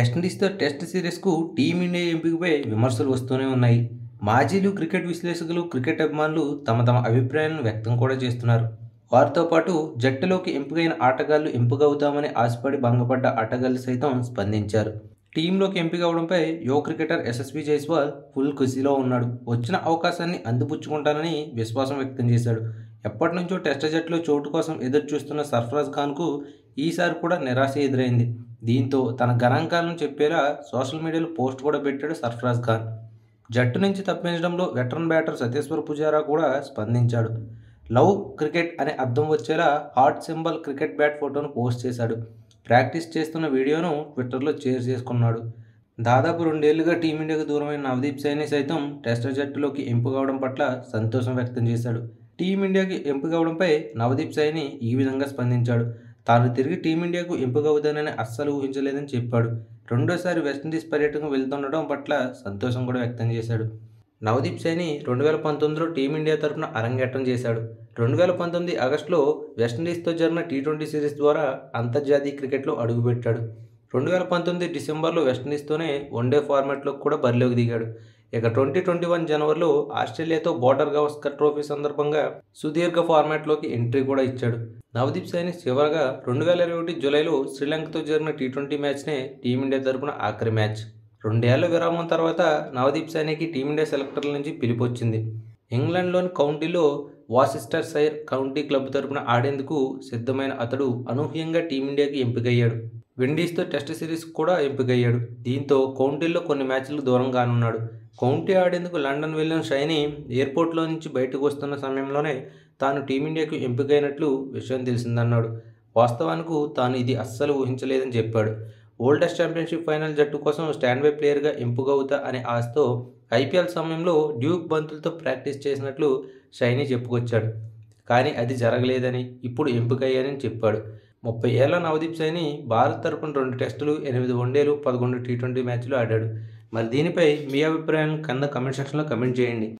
వెస్టిండీస్తో test సిరీస్కు team India ఎంపికపై విమర్శలు వస్తూనే ఉన్నాయి మాజీలు క్రికెట్ విశ్లేషకులు క్రికెట్ అభిమానులు తమ తమ అభిప్రాయాలను వ్యక్తం కూడా చేస్తున్నారు వారితో పాటు జట్టులోకి ఎంపికైన ఆటగాళ్లు ఎంపిక అవుతామని ఆశపడి భంగపడ్డ ఆటగాళ్లు సైతం స్పందించారు టీంలోకి ఎంపిక అవడంపై యువ క్రికెటర్ యశస్వి జైస్వాల్ ఫుల్ ఖుషీలో ఉన్నాడు వచ్చిన అవకాశాన్ని అందిపుచ్చుకుంటానని విశ్వాసం వ్యక్తం చేశాడు ఎప్పటి నుంచో టెస్ట్ జట్టులో చోటు కోసం ఎదురు చూస్తున్న సర్ఫరాజ్ ఖాన్కు ఈసారి కూడా నిరాశ ఎదురైంది దీంతో తన గణాంకాలను చెప్పేలా సోషల్ మీడియాలో పోస్ట్ కూడా పెట్టాడు సర్ఫరాజ్ ఖాన్ జట్టు నుంచి తప్పించడంలో వెటరన్ బ్యాటర్ సతీశ్వర్ పుజారా కూడా స్పందించాడు లవ్ క్రికెట్ అనే అర్థం వచ్చేలా హార్ట్ సింబల్ క్రికెట్ బ్యాట్ ఫోటోను పోస్ట్ చేశాడు ప్రాక్టీస్ చేస్తున్న వీడియోను ట్విట్టర్లో షేర్ చేసుకున్నాడు దాదాపు రెండేళ్లుగా టీమిండియాకు దూరమైన నవదీప్ సైని సైతం టెస్ట్ జట్టులోకి ఎంపిక అవడం పట్ల సంతోషం వ్యక్తం చేశాడు టీమిండియాకి ఎంపిక అవడంపై నవదీప్ సైని ఈ విధంగా స్పందించాడు తాను తిరిగి టీమిండియాకు ఎంపిక అవుతానని అస్సలు ఊహించలేదని చెప్పాడు రెండోసారి వెస్టిండీస్ పర్యటనకు వెళ్తుండడం పట్ల సంతోషం కూడా వ్యక్తం చేశాడు నవదీప్ సైని రెండు వేల పంతొమ్మిదిలో టీమిండియా తరఫున అరంగేట్రం చేశాడు రెండు వేల పంతొమ్మిది ఆగస్టులో వెస్టిండీస్తో జరిగిన టీ ట్వంటీ సిరీస్ ద్వారా అంతర్జాతీయ క్రికెట్లో అడుగుపెట్టాడు రెండు వేల పంతొమ్మిది డిసెంబర్లో వెస్టిండీస్తోనే వన్డే ఫార్మాట్లో కూడా బరిలోకి దిగాడు ఇక ట్వంటీ ట్వంటీ వన్ జనవరిలో ఆస్ట్రేలియాతో బోర్డర్ గవస్కర్ ట్రోఫీ సందర్భంగా సుదీర్ఘ ఫార్మాట్లోకి ఎంట్రీ కూడా ఇచ్చాడు నవదీప్ సైని చివరగా రెండు వేల ఇరవై ఒకటి జూలైలో శ్రీలంకతో జరిగిన టీ ట్వంటీ మ్యాచ్నే టీమిండియా తరపున ఆఖరి మ్యాచ్ రెండేళ్ల విరామం తర్వాత నవదీప్ సైనికి టీమిండియా సెలెక్టర్ల నుంచి పిలుపు వచ్చింది ఇంగ్లాండ్లోని కౌంటీలో వాసిస్టర్ సైర్ కౌంటీ క్లబ్ తరపున ఆడేందుకు సిద్ధమైన అతడు అనూహ్యంగా టీమిండియాకి ఎంపికయ్యాడు విండీస్తో టెస్ట్ సిరీస్ కూడా ఎంపికయ్యాడు దీంతో కౌంటీల్లో కొన్ని మ్యాచ్లు దూరం కానున్నాడు కౌంటీ ఆడేందుకు లండన్ వెళ్ళిన షైని ఎయిర్పోర్ట్లో నుంచి బయటకు వస్తున్న సమయంలోనే తాను టీమిండియాకు ఎంపికైనట్లు విషయం తెలిసిందన్నాడు వాస్తవానికి తాను ఇది అస్సలు ఊహించలేదని చెప్పాడు ఓల్డెస్ట్ ఛాంపియన్షిప్ ఫైనల్ జట్టు కోసం స్టాండ్ బై ప్లేయర్గా ఎంపిక అవుతా అనే ఆశతో ఐపీఎల్ సమయంలో డ్యూక్ బంతులతో ప్రాక్టీస్ చేసినట్లు షైనీ చెప్పుకొచ్చాడు కానీ అది జరగలేదని ఇప్పుడు ఎంపికయ్యానని చెప్పాడు ముప్పై ఏళ్ల నవదీప్ సైని భారత్ తరపున రెండు టెస్టులు ఎనిమిది వన్డేలు పదకొండు టీ ట్వంటీ మ్యాచ్లు ఆడాడు మరి దీనిపై మీ అభిప్రాయాలను కింద కమెంట్ సెక్షన్లో కమెంట్ చేయండి